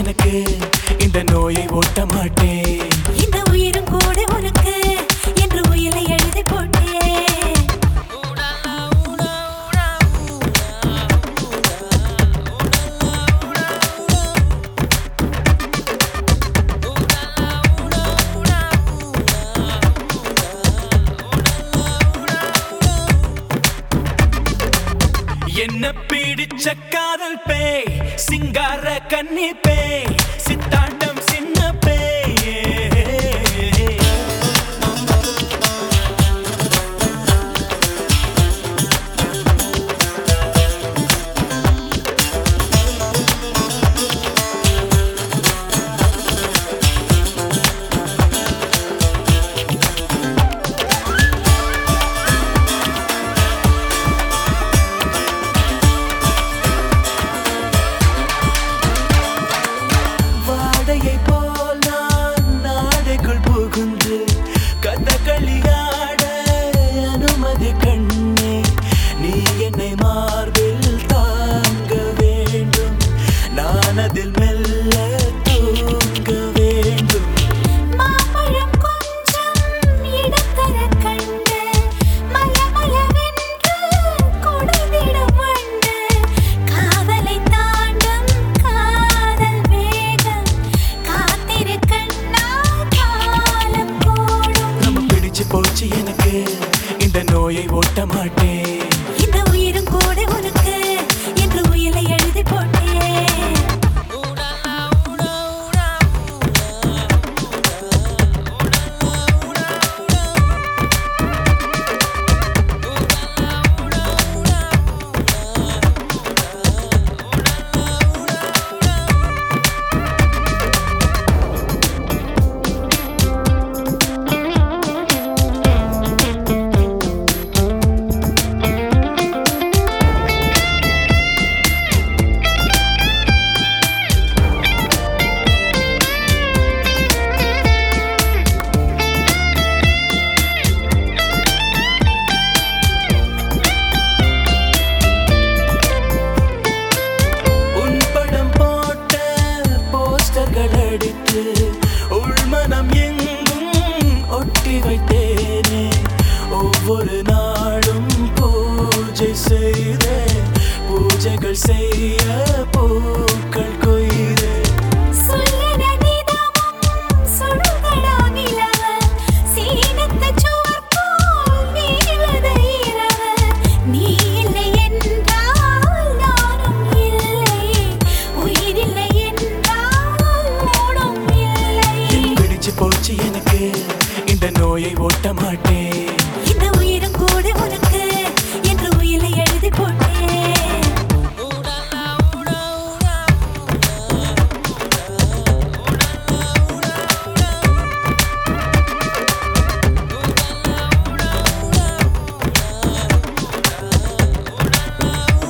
எனக்கு இந்த நோயை ஓட்ட மாட்டேன் இந்த உயிரும் கூட உனக்கு என்று உயிரை எழுதி போட்டேன் என்ன பிடிச்ச காதல் பேய் சிங்கார கன்னி பேய் சித்தாண்டம் சின்ன பேய் வாடையை போல் நான் நாடைக்குள் புகுந்து கதகளியாட அனுமதி கண்ணே நீ என்னை மார்பில் தாங்க வேண்டும் நான் அதில் மெல்ல தூங்க வேண்டும் மாம்பழம் கொஞ்சம் இடத்தர கண்டு மலமளவென்று கொடுதிடும் வண்டு காதலை தாண்டும் காதல் வேகம் காத்திரு கண்ணா காலம் கூடும் நம்ம பிடிச்சு போச்சு எனக்கு இந்த நோயை ஓட்ட மாட்டேன் இந்த உயிரும் கூட உனக்கு என்று உயிரை எழுதி போட்டேன் உன் படம் போட்ட போஸ்டர்கள் அடித்து உள்மனம் எங்கும் ஒட்டி வைத்தேனே ஒவ்வொரு நாளும் பூஜை செய்தே பூஜைகள் செய்ய பூக்கள் கொய்தே சொல்லன நிதமும் சுடுகடா நிலவு சீனத்த சுவர் போல் வீழ்வது இரவு நீ இல்லை என்றால் நானும் இல்லை உயிரில்லை என்றால் ஊனும் இல்லை என் பிடிச்சு போச்சு எனக்கு இந்த நோயை ஓட்ட மாட்டேன் இந்த உயிரும் கூட உனக்கு என்று உயிரை எழுதி போட்டேன்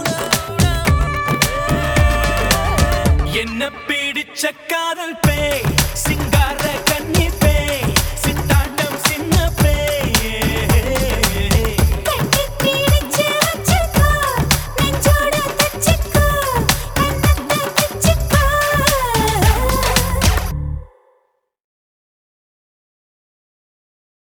என்ன பிடிச்ச காதல் பேய்